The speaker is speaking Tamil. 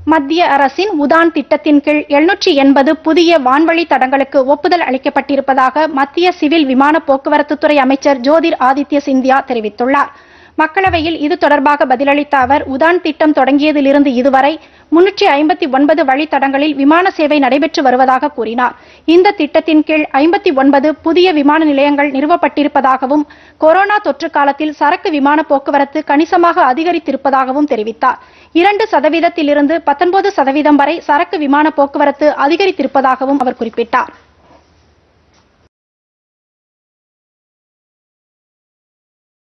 மத்திய அரசின் உதான் திட்டத்தின் கீழ் எழுநூற்றி எண்பது புதிய வான்வழி தடங்களுக்கு ஒப்புதல் அளிக்கப்பட்டிருப்பதாக மத்திய சிவில் விமான போக்குவரத்துத்துறை அமைச்சர் ஜோதிர் ஆதித்ய சிந்தியா தெரிவித்துள்ளார் மக்களவையில் இது தொடர்பாக பதிலளித்த அவர் உதான் திட்டம் தொடங்கியதிலிருந்து இதுவரை முன்னூற்றி ஐம்பத்தி ஒன்பது வழித்தடங்களில் விமான சேவை நடைபெற்று வருவதாக கூறினார் இந்த திட்டத்தின் கீழ் ஐம்பத்தி ஒன்பது புதிய விமான நிலையங்கள் நிறுவப்பட்டிருப்பதாகவும் கொரோனா தொற்று காலத்தில் சரக்கு விமான போக்குவரத்து கணிசமாக அதிகரித்திருப்பதாகவும் தெரிவித்தார் இரண்டு சதவீதத்திலிருந்து பத்தொன்பது சதவீதம் வரை சரக்கு விமான போக்குவரத்து அதிகரித்திருப்பதாகவும் அவர் குறிப்பிட்டார்